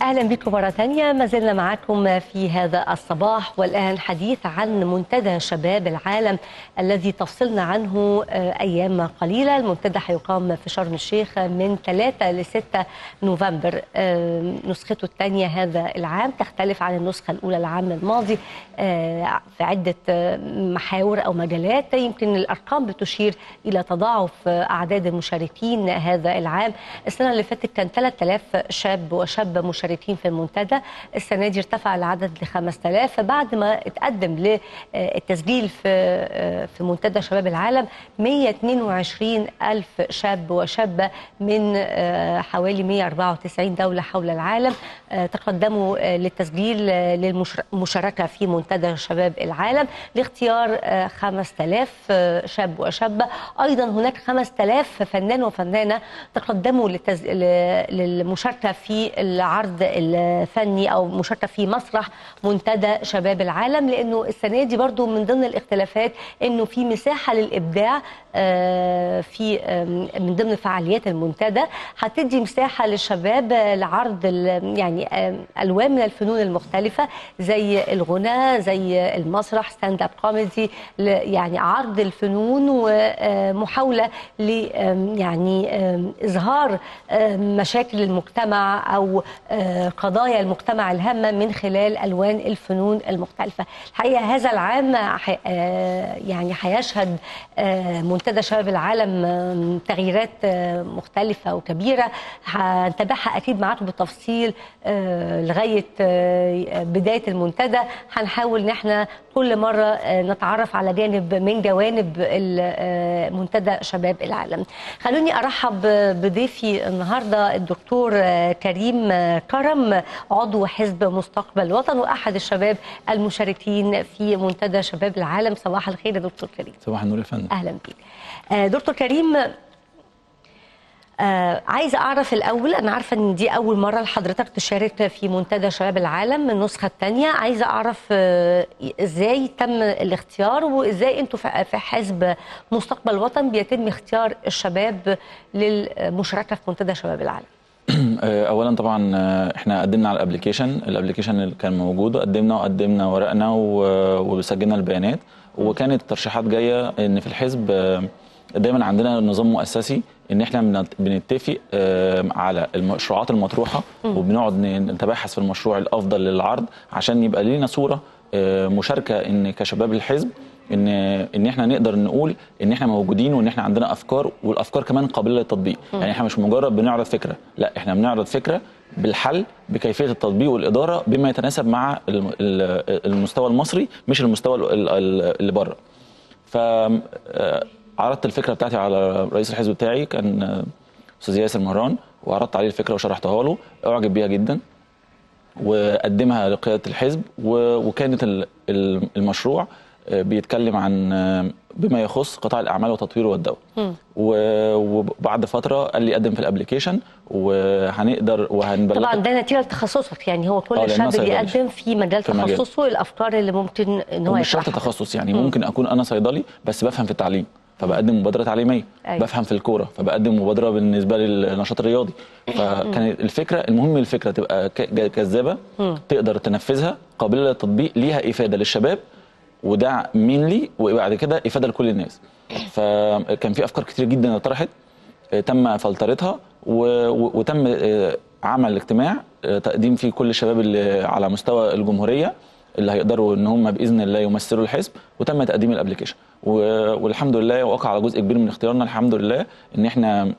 اهلا بكم مره ثانيه ما زلنا معكم في هذا الصباح والان حديث عن منتدى شباب العالم الذي تفصلنا عنه ايام قليله المنتدى حيقام في شرم الشيخ من 3 ل 6 نوفمبر نسخته الثانيه هذا العام تختلف عن النسخه الاولى العام الماضي في عده محاور او مجالات يمكن الارقام بتشير الى تضاعف اعداد المشاركين هذا العام السنه اللي فاتت كان 3000 شاب وشابه مشاركين في المنتدى السنه دي ارتفع العدد ل 5000 فبعد ما اتقدم للتسجيل في في منتدى شباب العالم 122 الف شاب وشابه من حوالي 194 دوله حول العالم تقدموا للتسجيل للمشاركه في منتدى شباب العالم لاختيار 5000 شاب وشابه ايضا هناك 5000 فنان وفنانه تقدموا للتز... للمشاركه في العرض الفني او مشاركه في مسرح منتدى شباب العالم لانه السنه دي برضو من ضمن الاختلافات انه في مساحه للابداع في من ضمن فعاليات المنتدى هتدي مساحه للشباب لعرض يعني الوان من الفنون المختلفه زي الغناء زي المسرح ستاند اب كوميدي يعني عرض الفنون ومحاوله ل يعني اظهار مشاكل المجتمع او قضايا المجتمع الهامه من خلال الوان الفنون المختلفه الحقيقه هذا العام يعني هيشهد منتدى شباب العالم تغييرات مختلفه وكبيره هنتابعها اكيد معاكم بالتفصيل لغايه بدايه المنتدى هنحاول ان احنا كل مره نتعرف على جانب من جوانب منتدى شباب العالم خلوني ارحب بضيفي النهارده الدكتور كريم كرم عضو حزب مستقبل وطن واحد الشباب المشاركين في منتدى شباب العالم صباح الخير يا دكتور كريم صباح النور يا فندم اهلا بيك دكتور كريم آه عايزه اعرف الاول انا عارفه ان دي اول مره لحضرتك تشارك في منتدى شباب العالم النسخه الثانيه عايزه اعرف آه ازاي تم الاختيار وازاي انتوا في حزب مستقبل وطن بيتم اختيار الشباب للمشاركه في منتدى شباب العالم اولا طبعا احنا قدمنا على الابلكيشن الابلكيشن اللي كان موجود قدمنا وقدمنا ورقنا وسجلنا البيانات وكانت ترشيحات جايه ان في الحزب دايما عندنا نظام مؤسسي ان احنا بنتفق على المشروعات المطروحه وبنقعد نتباحث في المشروع الافضل للعرض عشان يبقى لينا صوره مشاركه ان كشباب الحزب ان ان احنا نقدر نقول ان احنا موجودين وان احنا عندنا افكار والافكار كمان قابله للتطبيق يعني احنا مش مجرد بنعرض فكره لا احنا بنعرض فكره بالحل بكيفيه التطبيق والاداره بما يتناسب مع المستوى المصري مش المستوى اللي بره ف عرضت الفكره بتاعتي على رئيس الحزب بتاعي كان استاذ ياسر مهران وعرضت عليه الفكره وشرحتها له اعجب بيها جدا وقدمها لقياده الحزب وكانت المشروع بيتكلم عن بما يخص قطاع الاعمال وتطويره والدواء وبعد فتره قال لي قدم في الابلكيشن وهنقدر وهنبلغ طبعا ده نتيجه لتخصصك يعني هو كل شاب بيقدم في مجال في تخصصه مجال. الافكار اللي ممكن ان هو مش شرط تخصص يعني مم. ممكن اكون انا صيدلي بس بفهم في التعليم فبقدم مبادره تعليميه أيوة. بفهم في الكوره فبقدم مبادره بالنسبه للنشاط الرياضي فكانت الفكره المهم الفكره تبقى كذابه تقدر تنفذها قابله للتطبيق ليها افاده للشباب وده مينلي وبعد كده افاده لكل الناس فكان في افكار كتير جدا طرحت تم فلترتها وتم عمل اجتماع تقديم فيه كل الشباب اللي على مستوى الجمهوريه اللي هيقدروا ان هم باذن الله يمثلوا الحزب وتم تقديم الابلكيشن والحمد لله وقع على جزء كبير من اختيارنا الحمد لله ان احنا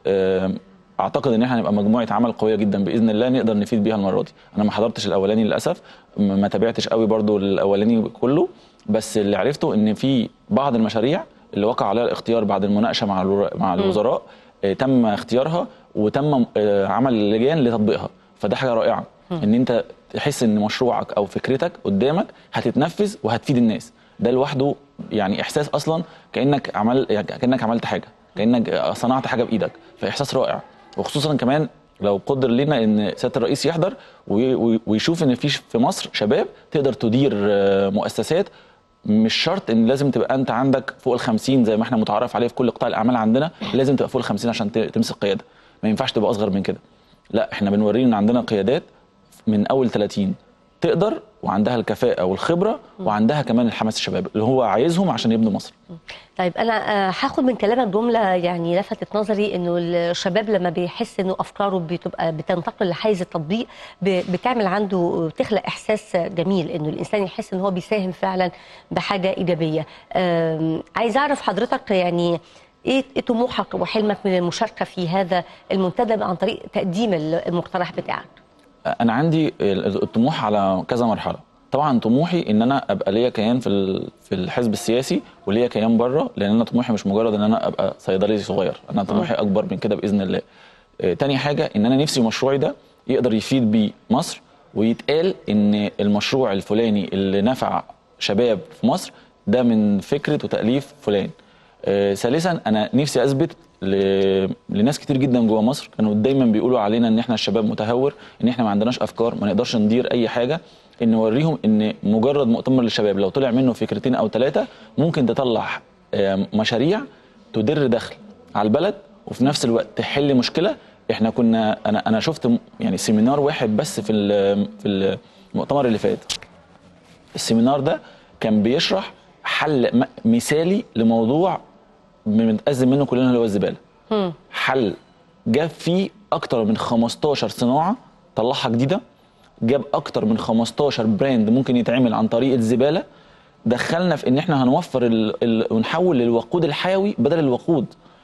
اعتقد ان احنا هنبقى مجموعه عمل قويه جدا باذن الله نقدر نفيد بيها المره دي انا ما حضرتش الاولاني للاسف ما تابعتش قوي برضو الاولاني كله بس اللي عرفته ان في بعض المشاريع اللي وقع عليها الاختيار بعد المناقشه مع مع الوزراء تم اختيارها وتم عمل لجان لتطبيقها فده حاجه رائعه ان انت تحس ان مشروعك او فكرتك قدامك هتتنفذ وهتفيد الناس ده لوحده يعني احساس اصلا كانك عمل يعني كانك عملت حاجه كانك صنعت حاجه بايدك فاحساس رائع وخصوصا كمان لو قدر لنا ان سياده الرئيس يحضر ويشوف ان في في مصر شباب تقدر تدير مؤسسات مش شرط ان لازم تبقى انت عندك فوق ال 50 زي ما احنا متعارف عليه في كل قطاع الاعمال عندنا لازم تبقى فوق ال 50 عشان تمسك قياده ما ينفعش تبقى اصغر من كده لا احنا بنوريه ان عندنا قيادات من اول 30 تقدر وعندها الكفاءه والخبره وعندها كمان الحماس الشباب اللي هو عايزهم عشان يبنوا مصر طيب انا آه، هاخد من كلامك جمله يعني لفتت نظري انه الشباب لما بيحس انه افكاره بتبقى بتنتقل لحيز التطبيق ب- بتعمل عنده بتخلق احساس جميل انه الانسان يحس ان هو بيساهم فعلا بحاجه ايجابيه آم، عايز اعرف حضرتك يعني ايه إيه طموحك وحلمك من المشاركه في هذا المنتدى عن طريق تقديم المقترح بتاعك انا عندي الطموح على كذا مرحله طبعا طموحي ان انا ابقى ليا كيان في ال- في الحزب السياسي وليا كيان بره لان انا طموحي مش مجرد ان انا ابقى صيدلي صغير انا طموحي اكبر من كده باذن الله آه، تاني حاجه ان انا نفسي مشروعي ده يقدر يفيد بيه مصر ويتقال ان المشروع الفلاني اللي نفع شباب في مصر ده من فكره وتاليف فلان آه، ثالثا انا نفسي اثبت ل... لناس كتير جدا جوه مصر كانوا دايما بيقولوا علينا ان احنا الشباب متهور ان احنا ما عندناش افكار ما نقدرش ندير اي حاجه ان نوريهم ان مجرد مؤتمر للشباب لو طلع منه فكرتين او ثلاثه ممكن تطلع آه، مشاريع تدر دخل على البلد وفي نفس الوقت تحل مشكله احنا كنا انا انا شفت م- يعني سيمينار واحد بس في ال- في المؤتمر اللي فات السيمينار ده كان بيشرح حل م- مثالي لموضوع بنتأزم منه كلنا اللي هو الزباله حل جاب فيه اكتر من 15 صناعه طلعها جديده جاب اكتر من 15 براند ممكن يتعمل عن طريق الزباله دخلنا في ان احنا هنوفر ال... ال... ونحول للوقود الحيوي بدل الوقود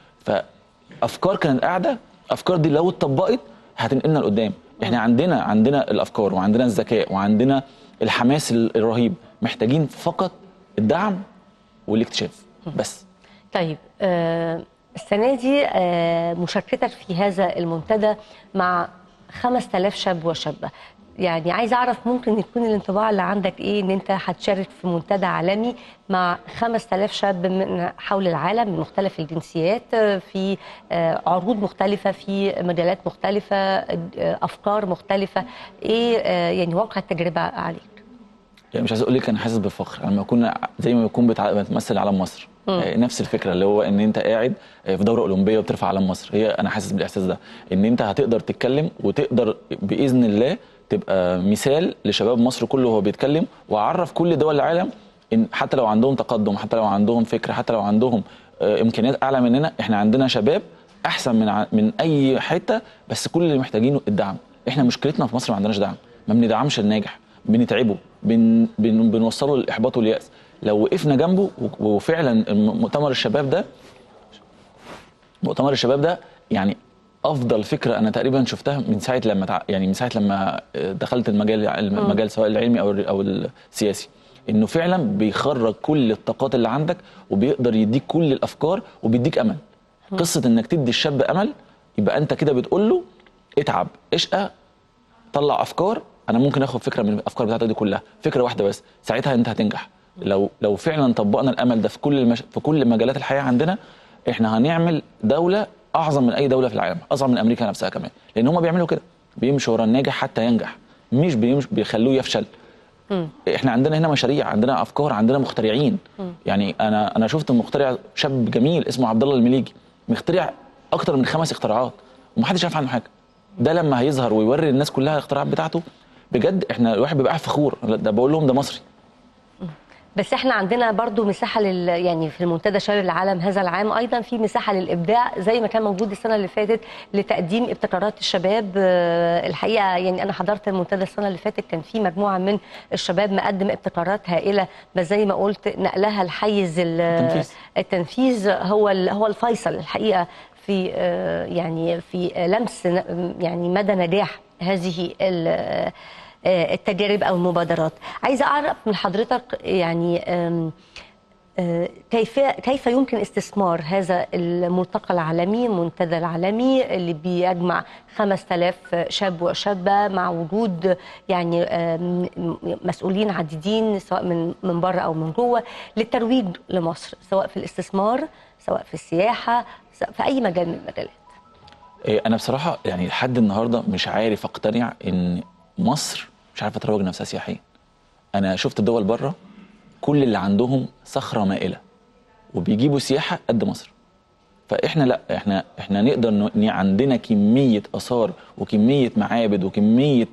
فافكار كانت قاعده افكار دي لو اتطبقت هتنقلنا لقدام احنا عندنا عندنا الافكار وعندنا الذكاء وعندنا الحماس ال- الرهيب محتاجين فقط الدعم والاكتشاف بس طيب آه، السنة دي آه، مشاركتك في هذا المنتدى مع 5000 شاب وشابة يعني عايزة أعرف ممكن يكون الانطباع اللي عندك إيه إن أنت هتشارك في منتدى عالمي مع 5000 شاب من حول العالم من مختلف الجنسيات آه، في آه، عروض مختلفة في مجالات مختلفة آه، أفكار مختلفة إيه آه، يعني واقع التجربة عليك يعني مش عايز اقول لك انا حاسس بفخر لما اكون زي ما يكون بتع- بتمثل علم مصر آه، نفس الفكره اللي هو ان انت قاعد آه، في دوره اولمبيه وبترفع علم مصر هي انا حاسس بالاحساس ده ان انت هتقدر تتكلم وتقدر باذن الله تبقى مثال لشباب مصر كله وهو بيتكلم واعرف كل دول العالم ان حتى لو عندهم تقدم حتى لو عندهم فكره حتى لو عندهم آه، امكانيات اعلى مننا احنا عندنا شباب احسن من ع- من اي حته بس كل اللي محتاجينه الدعم احنا مشكلتنا في مصر ما عندناش دعم ما بندعمش الناجح بنتعبه بن بن بنوصله للاحباط والياس لو وقفنا جنبه و- وفعلا الم- مؤتمر الشباب ده مؤتمر الشباب ده يعني افضل فكره انا تقريبا شفتها من ساعه لما تع... يعني من ساعه لما دخلت المجال المجال سواء العلمي او الر- او السياسي انه فعلا بيخرج كل الطاقات اللي عندك وبيقدر يديك كل الافكار وبيديك امل قصه انك تدي الشاب امل يبقى انت كده بتقول له اتعب اشقى طلع افكار انا ممكن اخد فكره من الافكار بتاعتك دي كلها فكره واحده بس ساعتها انت هتنجح لو لو فعلا طبقنا الامل ده في كل المش... في كل مجالات الحياه عندنا احنا هنعمل دوله اعظم من اي دوله في العالم اعظم من امريكا نفسها كمان لان هم بيعملوا كده بيمشوا ورا الناجح حتى ينجح مش بيمش بيخلوه يفشل احنا عندنا هنا مشاريع عندنا افكار عندنا مخترعين يعني انا انا شفت مخترع شاب جميل اسمه عبد الله المليجي مخترع اكتر من خمس اختراعات ومحدش عارف عنه حاجه ده لما هيظهر ويوري الناس كلها الاختراعات بتاعته بجد احنا الواحد بيبقى قاعد فخور ده بقول لهم ده مصري بس احنا عندنا برضو مساحه لل يعني في المنتدى شباب العالم هذا العام ايضا في مساحه للابداع زي ما كان موجود السنه اللي فاتت لتقديم ابتكارات الشباب آه، الحقيقه يعني انا حضرت المنتدى السنه اللي فاتت كان في مجموعه من الشباب مقدم ابتكارات هائله بس زي ما قلت نقلها لحيز ال- التنفيذ. التنفيذ هو ال- هو الفيصل الحقيقه في آه، يعني في لمس ن- يعني مدى نجاح هذه ال- آه، التجارب او المبادرات عايزه اعرف من حضرتك يعني آم، آه، كيف كيف يمكن استثمار هذا الملتقى العالمي المنتدى العالمي اللي بيجمع 5000 شاب وشابه مع وجود يعني آم، مسؤولين عديدين سواء من من بره او من جوه للترويج لمصر سواء في الاستثمار سواء في السياحه سواء في اي مجال من المجالات إيه، انا بصراحه يعني لحد النهارده مش عارف اقتنع ان مصر مش عارفه تروج نفسها سياحيا انا شفت دول بره كل اللي عندهم صخره مائله وبيجيبوا سياحه قد مصر فاحنا لا احنا احنا نقدر ن- ن- عندنا كميه اثار وكميه معابد وكميه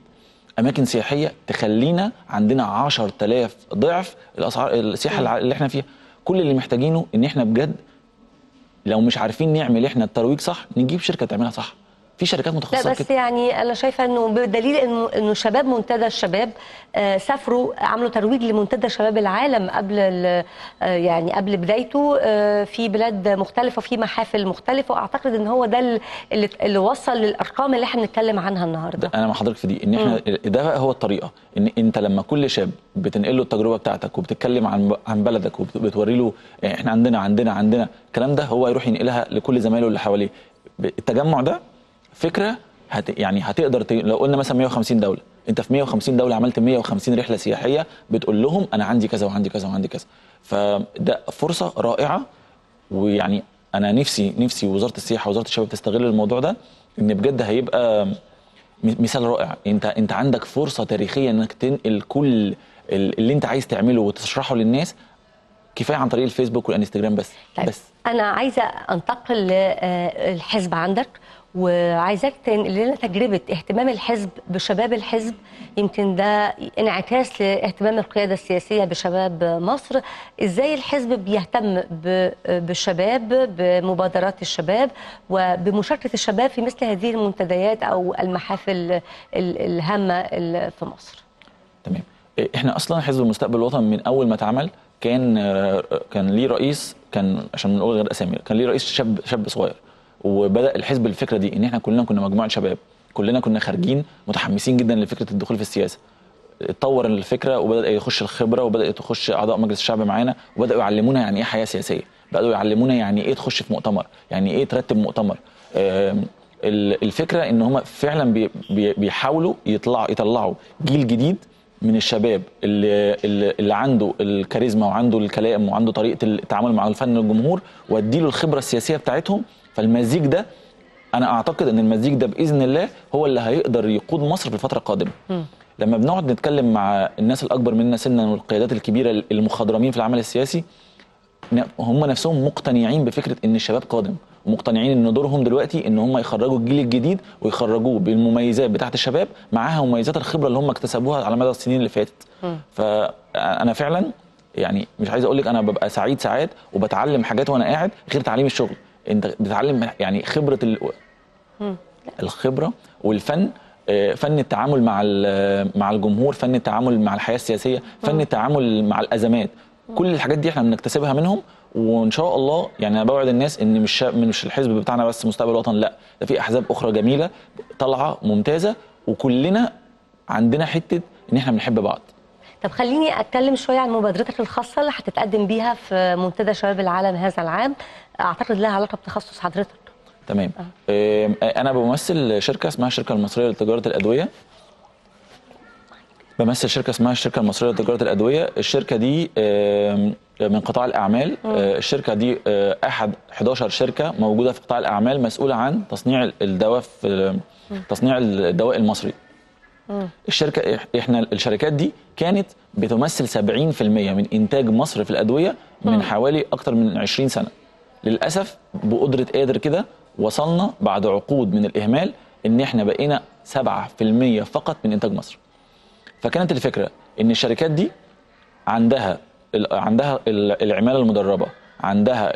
اماكن سياحيه تخلينا عندنا 10000 ضعف الاسعار السياحه اللي احنا فيها كل اللي محتاجينه ان احنا بجد لو مش عارفين نعمل احنا الترويج صح نجيب شركه تعملها صح في شركات متخصصه لا بس كده. يعني انا شايفه انه بدليل انه انه شباب منتدى الشباب آه سافروا عملوا ترويج لمنتدى شباب العالم قبل آه يعني قبل بدايته آه في بلاد مختلفه وفي محافل مختلفه واعتقد ان هو ده اللي, اللي وصل للارقام اللي احنا بنتكلم عنها النهارده انا مع حضرتك في دي ان احنا م. ده بقى هو الطريقه ان انت لما كل شاب بتنقل له التجربه بتاعتك وبتتكلم عن عن بلدك وبتوري له احنا عندنا عندنا عندنا الكلام ده هو يروح ينقلها لكل زمايله اللي حواليه التجمع ده فكره هت يعني هتقدر ت... لو قلنا مثلا 150 دوله انت في 150 دوله عملت 150 رحله سياحيه بتقول لهم انا عندي كذا وعندي كذا وعندي كذا فده فرصه رائعه ويعني انا نفسي نفسي وزاره السياحه ووزاره الشباب تستغل الموضوع ده ان بجد هيبقى مثال رائع انت انت عندك فرصه تاريخيه انك تنقل كل اللي انت عايز تعمله وتشرحه للناس كفايه عن طريق الفيسبوك والانستجرام بس طيب. بس انا عايزه انتقل للحزب عندك وعايزاك تنقل لنا تجربه اهتمام الحزب بشباب الحزب يمكن ده انعكاس لاهتمام القياده السياسيه بشباب مصر ازاي الحزب بيهتم بالشباب بمبادرات الشباب وبمشاركه الشباب في مثل هذه المنتديات او المحافل الهامه في مصر تمام احنا اصلا حزب المستقبل الوطني من اول ما اتعمل كان كان ليه رئيس كان عشان نقول غير اسامي كان ليه رئيس شاب شاب صغير وبدا الحزب الفكره دي ان احنا كلنا كنا مجموعه شباب كلنا كنا خارجين متحمسين جدا لفكره الدخول في السياسه اتطور الفكره وبدا يخش الخبره وبدات تخش اعضاء مجلس الشعب معانا وبداوا يعلمونا يعني ايه حياه سياسيه بداوا يعلمونا يعني ايه تخش في مؤتمر يعني ايه ترتب مؤتمر الفكره ان هم فعلا بيحاولوا يطلعوا يطلعوا جيل جديد من الشباب اللي اللي عنده الكاريزما وعنده الكلام وعنده طريقه التعامل مع الفن الجمهور واديله الخبره السياسيه بتاعتهم فالمزيج ده انا اعتقد ان المزيج ده باذن الله هو اللي هيقدر يقود مصر في الفتره القادمه م. لما بنقعد نتكلم مع الناس الاكبر مننا سنا والقيادات الكبيره المخضرمين في العمل السياسي هم نفسهم مقتنعين بفكره ان الشباب قادم ومقتنعين ان دورهم دلوقتي ان هم يخرجوا الجيل الجديد ويخرجوه بالمميزات بتاعه الشباب معاها مميزات الخبره اللي هم اكتسبوها على مدى السنين اللي فاتت فانا فعلا يعني مش عايز اقول لك انا ببقى سعيد ساعات وبتعلم حاجات وانا قاعد غير تعليم الشغل انت بتتعلم يعني خبره ال... الخبره والفن فن التعامل مع مع الجمهور فن التعامل مع الحياه السياسيه فن التعامل مع الازمات كل الحاجات دي احنا بنكتسبها منهم وان شاء الله يعني انا بوعد الناس ان مش مش الحزب بتاعنا بس مستقبل الوطن لا ده في احزاب اخرى جميله طالعه ممتازه وكلنا عندنا حته ان احنا بنحب بعض طب خليني اتكلم شويه عن مبادرتك الخاصه اللي هتتقدم بيها في منتدى شباب العالم هذا العام اعتقد لها علاقه بتخصص حضرتك تمام أه. انا بمثل شركه اسمها الشركه المصريه لتجاره الادويه بمثل شركه اسمها الشركه المصريه لتجاره الادويه الشركه دي من قطاع الاعمال م. الشركه دي احد 11 شركه موجوده في قطاع الاعمال مسؤوله عن تصنيع الدواء في تصنيع الدواء المصري م. الشركه احنا الشركات دي كانت بتمثل 70% من انتاج مصر في الادويه من م. حوالي اكتر من 20 سنه للاسف بقدره قادر كده وصلنا بعد عقود من الاهمال ان احنا بقينا 7% فقط من انتاج مصر فكانت الفكره ان الشركات دي عندها عندها العماله المدربه عندها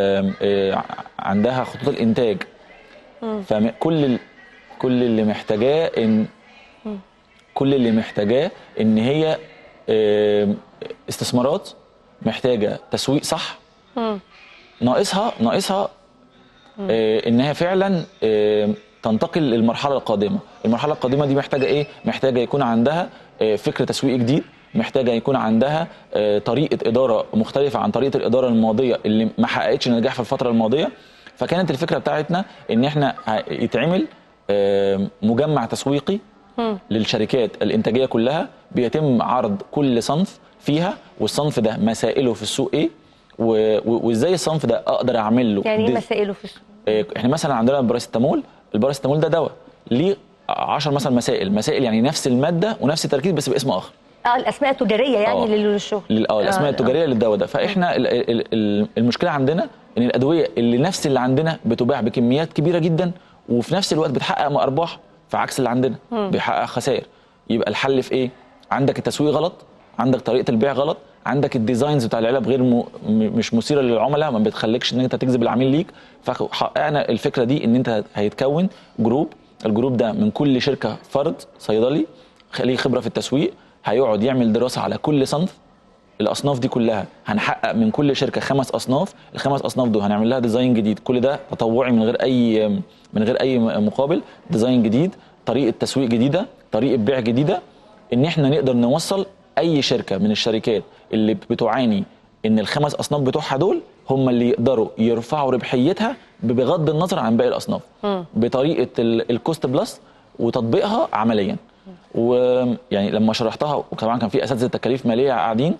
عندها خطوط الانتاج فكل كل اللي محتاجاه ان كل اللي محتاجاه ان هي استثمارات محتاجه تسويق صح ناقصها ناقصها ان هي فعلا تنتقل للمرحله القادمه المرحله القادمه دي محتاجه ايه محتاجه يكون عندها فكر تسويق جديد محتاجه يكون عندها طريقه اداره مختلفه عن طريقه الاداره الماضيه اللي ما حققتش نجاح في الفتره الماضيه فكانت الفكره بتاعتنا ان احنا يتعمل مجمع تسويقي للشركات الانتاجيه كلها بيتم عرض كل صنف فيها والصنف ده مسائله في السوق ايه وازاي الصنف ده اقدر اعمل له يعني ايه مسائله في السوق احنا مثلا عندنا الباراسيتامول الباراسيتامول ده دواء ليه 10 مثلا مسائل مسائل يعني نفس الماده ونفس التركيز بس باسم اخر اه الاسماء التجاريه يعني للشغل اه الاسماء آه التجاريه للدواء ده فاحنا ال ال المشكله عندنا ان الادويه اللي نفس اللي عندنا بتباع بكميات كبيره جدا وفي نفس الوقت بتحقق ارباح في عكس اللي عندنا بيحقق خسائر يبقى الحل في ايه عندك التسويق غلط عندك طريقه البيع غلط عندك الديزاينز بتاع العلب غير م... مش مثيره للعملاء ما بتخليكش ان انت تجذب العميل ليك فحققنا الفكره دي ان انت هيتكون جروب الجروب ده من كل شركه فرد صيدلي ليه خبره في التسويق هيقعد يعمل دراسه على كل صنف الاصناف دي كلها هنحقق من كل شركه خمس اصناف الخمس اصناف دول هنعمل لها ديزاين جديد كل ده تطوعي من غير اي من غير اي مقابل ديزاين جديد طريقه تسويق جديده طريقه بيع جديده ان احنا نقدر نوصل اي شركه من الشركات اللي بتعاني ان الخمس اصناف بتوعها دول هم اللي يقدروا يرفعوا ربحيتها بغض النظر عن باقي الاصناف م. بطريقه الكوست بلس وتطبيقها عمليا ويعني لما شرحتها وطبعا كان في اساتذه تكاليف ماليه قاعدين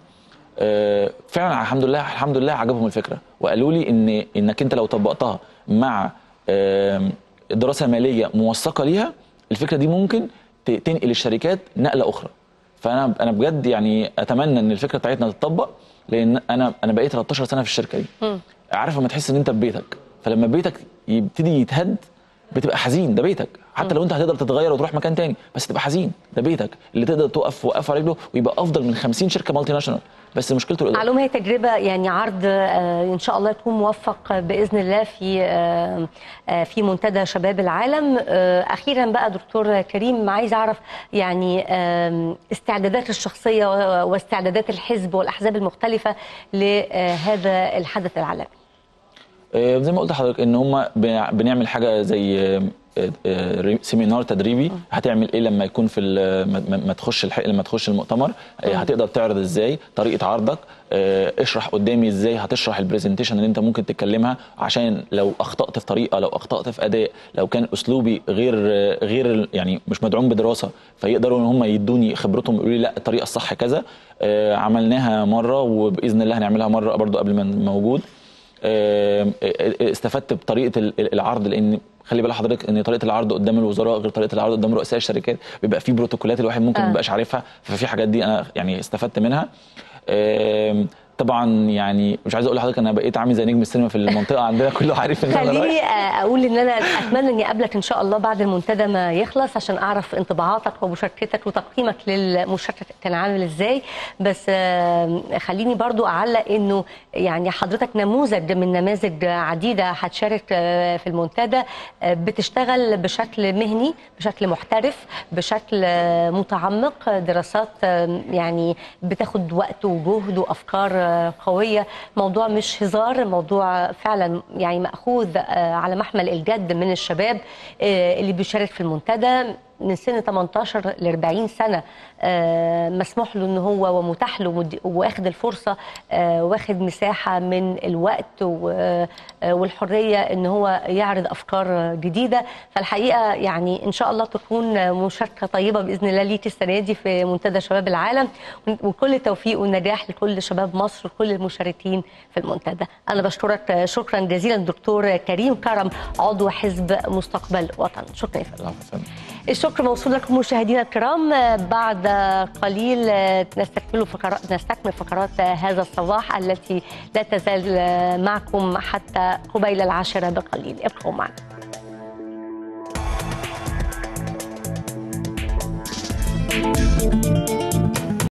فعلا الحمد لله الحمد لله عجبهم الفكره وقالوا لي ان انك انت لو طبقتها مع دراسه ماليه موثقه ليها الفكره دي ممكن تنقل الشركات نقله اخرى فانا انا بجد يعني اتمنى ان الفكره بتاعتنا تتطبق لان انا انا بقيت 13 سنه في الشركه دي عارف لما تحس ان انت في بيتك فلما بيتك يبتدي يتهد بتبقى حزين ده بيتك حتى لو انت هتقدر تتغير وتروح مكان تاني بس تبقى حزين ده بيتك اللي تقدر توقف وقف على رجله ويبقى افضل من 50 شركه مالتي ناشونال بس مشكلته الاداره معلومه هي تجربه يعني عرض ان شاء الله يكون موفق باذن الله في في منتدى شباب العالم اخيرا بقى دكتور كريم عايز اعرف يعني استعدادات الشخصيه واستعدادات الحزب والاحزاب المختلفه لهذا الحدث العالمي زي ما قلت لحضرتك ان هم بنعمل حاجه زي سيمينار تدريبي هتعمل ايه لما يكون في ما تخش الحق لما تخش المؤتمر هتقدر تعرض ازاي طريقه عرضك اشرح قدامي ازاي هتشرح البرزنتيشن اللي انت ممكن تتكلمها عشان لو اخطات في طريقه لو اخطات في اداء لو كان اسلوبي غير غير يعني مش مدعوم بدراسه فيقدروا ان هم يدوني خبرتهم يقولوا لي لا الطريقه الصح كذا عملناها مره وباذن الله هنعملها مره برضو قبل ما موجود استفدت بطريقه العرض لان خلي بال حضرتك ان طريقه العرض قدام الوزراء غير طريقه العرض قدام رؤساء الشركات بيبقى في بروتوكولات الواحد ممكن ما آه. يبقاش عارفها ففي حاجات دي انا يعني استفدت منها طبعا يعني مش عايز اقول لحضرتك انا بقيت عامل زي نجم السينما في المنطقه عندنا كله عارف ان انا خليني اقول ان انا اتمنى اني اقابلك ان شاء الله بعد المنتدى ما يخلص عشان اعرف انطباعاتك ومشاركتك وتقييمك للمشاركه كان عامل ازاي بس خليني برضو اعلق انه يعني حضرتك نموذج من نماذج عديده هتشارك في المنتدى بتشتغل بشكل مهني بشكل محترف بشكل متعمق دراسات يعني بتاخد وقت وجهد وافكار قويه موضوع مش هزار موضوع فعلا يعني ماخوذ على محمل الجد من الشباب اللي بيشارك في المنتدى من سن 18 ل 40 سنه مسموح له ان هو ومتاح له واخد الفرصه واخد مساحه من الوقت والحريه ان هو يعرض افكار جديده فالحقيقه يعني ان شاء الله تكون مشاركه طيبه باذن الله ليك السنه دي في منتدى شباب العالم وكل التوفيق والنجاح لكل شباب مصر وكل المشاركين في المنتدى انا بشكرك شكرا جزيلا دكتور كريم كرم عضو حزب مستقبل وطن شكرا الشكر موصول لكم مشاهدينا الكرام بعد قليل نستكمل فقرات نستكمل فقرات هذا الصباح التي لا تزال معكم حتى قبيل العاشرة بقليل ابقوا معنا thank you